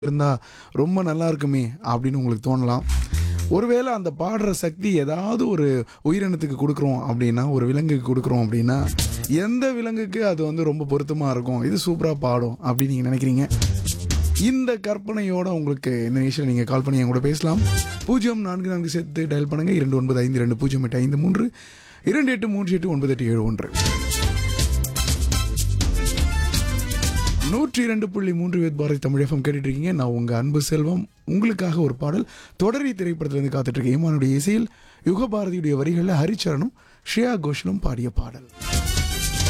இருந்தா ரொம்ப நல்லா இருக்குமே அப்படின்னு உங்களுக்கு தோணலாம் ஒருவேளை அந்த பாடுற சக்தி ஏதாவது ஒரு உயிரினத்துக்கு கொடுக்குறோம் அப்படின்னா ஒரு விலங்குக்கு கொடுக்குறோம் அப்படின்னா எந்த விலங்குக்கு அது வந்து ரொம்ப பொருத்தமாக இருக்கும் இது சூப்பராக பாடும் அப்படின்னு நீங்கள் நினைக்கிறீங்க இந்த கற்பனையோட உங்களுக்கு இந்த நிமிஷம் நீங்கள் கால் பண்ணி என் கூட பேசலாம் பூஜ்ஜியம் நான்கு நான்கு சேர்த்து டயல் பண்ணுங்கள் இரண்டு ஒன்பது ஐந்து ரெண்டு பூஜ்ஜியம் எட்டு ஐந்து மூன்று இரண்டு எட்டு மூன்று எட்டு ஒன்பது எட்டு ஏழு ஒன்று நூற்றி இரண்டு புள்ளி மூன்று வேத் பாரதி தமிழ் எஃப்எம் கேட்டுட்டு இருக்கீங்க நான் உங்க அன்பு செல்வம் உங்களுக்காக ஒரு பாடல் தொடரி திரைப்படத்திலிருந்து காத்துட்டு இருக்கேன் ஈமானுடைய இசையில் யுகபாரதியுடைய வரிகளில் ஹரிச்சரணும் ஸ்ரேயா கோஷலும் பாடிய பாடல்